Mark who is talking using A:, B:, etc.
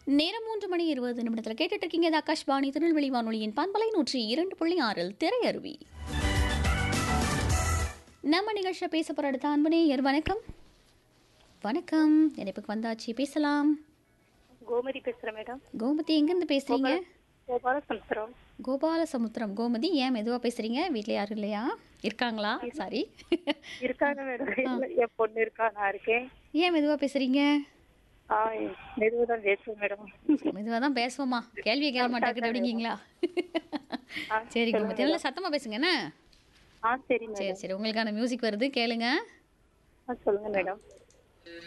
A: நேரம் மூன்று மணி இருபது நிமிடத்தில் கேட்டுட்டு இருக்கீங்க இது ஆகாஷ்வாணி திருநெல்வேலி வானொலியின் பண்பலை நூற்றி இரண்டு புள்ளி ஆறில் திரையருவி நம்ம நிகழ்ச்சியை பேச போகிற அடுத்த அன்பனேயர் வணக்கம் வணக்கம் இணைப்புக்கு வந்தாச்சு பேசலாம்
B: கோமதி பேசுறேன் மேடம்
A: கோமதி எங்கேருந்து பேசுறீங்க
B: கோபால சமுத்திரம்
A: கோபாலசமுத்திரம் கோமதி ஏன் மெதுவாக பேசுறீங்க வீட்டில் யாரும் இல்லையா இருக்காங்களா சாரி
B: இருக்காங்க மேடம் இல்ல, என் பொண்ணு இருக்கா நான் இருக்கேன்
A: ஏன் மெதுவாக பேசுறீங்க
B: ஆ மெதுவாக தான் பேசுவேன் மேடம்
A: மெதுவாக தான் பேசுவோமா கேள்வியை கேட்க மாட்டேங்குது அப்படிங்கீங்களா
B: ஆ,
A: சரி கோமதி நல்லா சத்தமாக பேசுங்க என்ன
B: ஆ சரி மேடம்
A: சரி சரி உங்களுக்கான மியூசிக் வருது கேளுங்க
B: ஆ சொல்லுங்க மேடம்